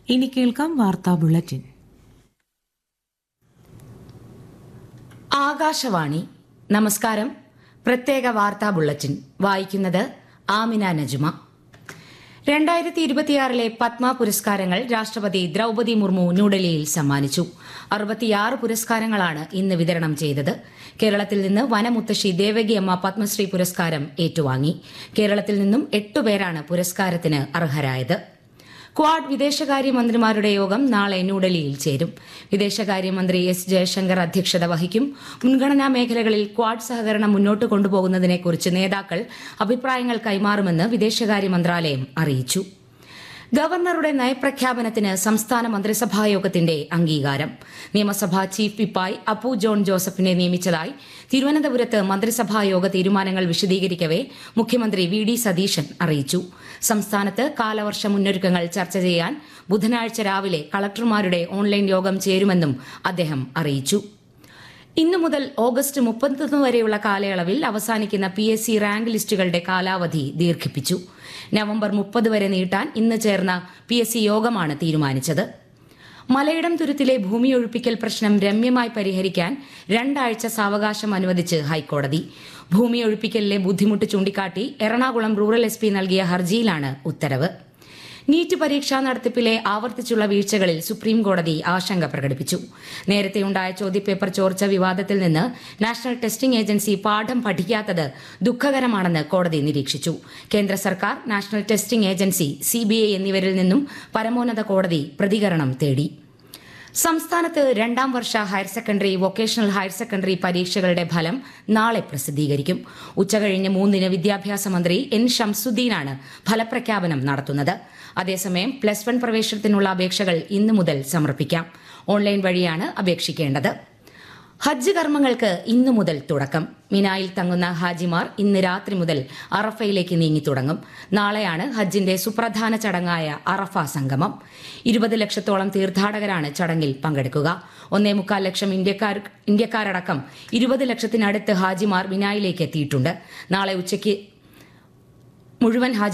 ഇനി കേൾക്കാം വാർത്താ ബുള്ളറ്റിൻ ആകാശവാണി നമസ്കാരം പ്രത്യേക വാർത്താ ബുള്ളറ്റിൻ വായിക്കുന്നത് ആമിന നജുമ രണ്ടായിരത്തി ഇരുപത്തിയാറിലെ പത്മ പുരസ്കാരങ്ങൾ രാഷ്ട്രപതി ദ്രൌപതി മുർമു ന്യൂഡൽഹിയിൽ സമ്മാനിച്ചു അറുപത്തിയാറ് പുരസ്കാരങ്ങളാണ് ഇന്ന് വിതരണം ചെയ്തത് കേരളത്തിൽ നിന്ന് വനമുത്തശ്ശി ദേവകിയമ്മ പത്മശ്രീ പുരസ്കാരം ഏറ്റുവാങ്ങി കേരളത്തിൽ നിന്നും എട്ടുപേരാണ് പുരസ്കാരത്തിന് അർഹരായത് ക്വാഡ് വിദേശകാര്യമന്ത്രിമാരുടെ യോഗം നാളെ ന്യൂഡൽഹിയിൽ ചേരും വിദേശകാര്യമന്ത്രി എസ് ജയശങ്കർ അധ്യക്ഷത വഹിക്കും മുൻഗണനാ മേഖലകളിൽ ക്വാഡ് സഹകരണം മുന്നോട്ട് കൊണ്ടുപോകുന്നതിനെക്കുറിച്ച് നേതാക്കൾ അഭിപ്രായങ്ങൾ കൈമാറുമെന്ന് വിദേശകാര്യ മന്ത്രാലയം അറിയിച്ചു ഗവർണറുടെ നയപ്രഖ്യാപനത്തിന് സംസ്ഥാന മന്ത്രിസഭാ യോഗത്തിന്റെ അംഗീകാരം നിയമസഭാ ചീഫ് വിപ്പായി അപ്പു ജോൺ ജോസഫിനെ നിയമിച്ചതായി തിരുവനന്തപുരത്ത് മന്ത്രിസഭാ യോഗ തീരുമാനങ്ങൾ വിശദീകരിക്കവെ മുഖ്യമന്ത്രി വി ഡി സതീശൻ അറിയിച്ചു സംസ്ഥാനത്ത് കാലവർഷ മുന്നൊരുക്കങ്ങൾ ചർച്ച ചെയ്യാൻ ബുധനാഴ്ച രാവിലെ കളക്ടർമാരുടെ ഓൺലൈൻ യോഗം ചേരുമെന്നും അദ്ദേഹം അറിയിച്ചു ഇന്നു മുതൽ ഓഗസ്റ്റ് മുപ്പത്തൊന്ന് വരെയുള്ള കാലയളവിൽ അവസാനിക്കുന്ന പി എസ് സി റാങ്ക് ലിസ്റ്റുകളുടെ കാലാവധി ദീർഘിപ്പിച്ചു നവംബർ മുപ്പത് വരെ നീട്ടാൻ ഇന്ന് ചേർന്ന പി എസ് സി യോഗമാണ് തീരുമാനിച്ചത് മലയിടം തുരുത്തിലെ ഭൂമിയൊഴിപ്പിക്കൽ പ്രശ്നം രമ്യമായി പരിഹരിക്കാൻ രണ്ടാഴ്ച സാവകാശം അനുവദിച്ച് ഹൈക്കോടതി ഭൂമിയൊഴിപ്പിക്കലിലെ ബുദ്ധിമുട്ട് ചൂണ്ടിക്കാട്ടി എറണാകുളം റൂറൽ എസ് പി നൽകിയ ഹർജിയിലാണ് ഉത്തരവ് നീറ്റ് പരീക്ഷാ നടത്തിപ്പിലെ ആവർത്തിച്ചുള്ള വീഴ്ചകളിൽ സുപ്രീം കോടതി ആശങ്ക പ്രകടിപ്പിച്ചു നേരത്തെയുണ്ടായ ചോദ്യപേപ്പർ ചോർച്ച വിവാദത്തിൽ നിന്ന് നാഷണൽ ടെസ്റ്റിംഗ് ഏജൻസി പാഠം പഠിക്കാത്തത് ദുഃഖകരമാണെന്ന് കോടതി നിരീക്ഷിച്ചു കേന്ദ്ര സർക്കാർ നാഷണൽ ടെസ്റ്റിംഗ് ഏജൻസി സിബിഐ എന്നിവരിൽ നിന്നും പരമോന്നത കോടതി പ്രതികരണം തേടി സംസ്ഥാനത്ത് രണ്ടാം വർഷ higher secondary vocational higher secondary പരീക്ഷകളുടെ ഫലം നാളെ പ്രസിദ്ധീകരിക്കും ഉച്ചകഴിഞ്ഞ് മൂന്നിന് വിദ്യാഭ്യാസ മന്ത്രി എൻ ഷംസുദ്ദീനാണ് ഫലപ്രഖ്യാപനം നടത്തുന്നത് അതേസമയം പ്ലസ് വൺ പ്രവേശനത്തിനുള്ള അപേക്ഷകൾ ഇന്നു മുതൽ സമർപ്പിക്കാം ഓൺലൈൻ വഴിയാണ് അപേക്ഷിക്കേണ്ടത് ഹജ്ജ് കർമ്മങ്ങൾക്ക് ഇന്നു മുതൽ തുടക്കം മിനായിൽ തങ്ങുന്ന ഹാജിമാർ ഇന്ന് രാത്രി മുതൽ അറഫയിലേക്ക് നീങ്ങി തുടങ്ങും നാളെയാണ് ഹജ്ജിന്റെ സുപ്രധാന ചടങ്ങായ അറഫ സംഗമം ഇരുപത് ലക്ഷത്തോളം തീർത്ഥാടകരാണ് ചടങ്ങിൽ പങ്കെടുക്കുക ഒന്നേ മുക്കാൽ ലക്ഷം ഇന്ത്യക്കാർ ഇന്ത്യക്കാരടക്കം ഇരുപത് ലക്ഷത്തിനടുത്ത് ഹാജിമാർ മിനായിലേക്ക് എത്തിയിട്ടുണ്ട് നാളെ ഉച്ചയ്ക്ക് മുഴുവൻ ഹാജി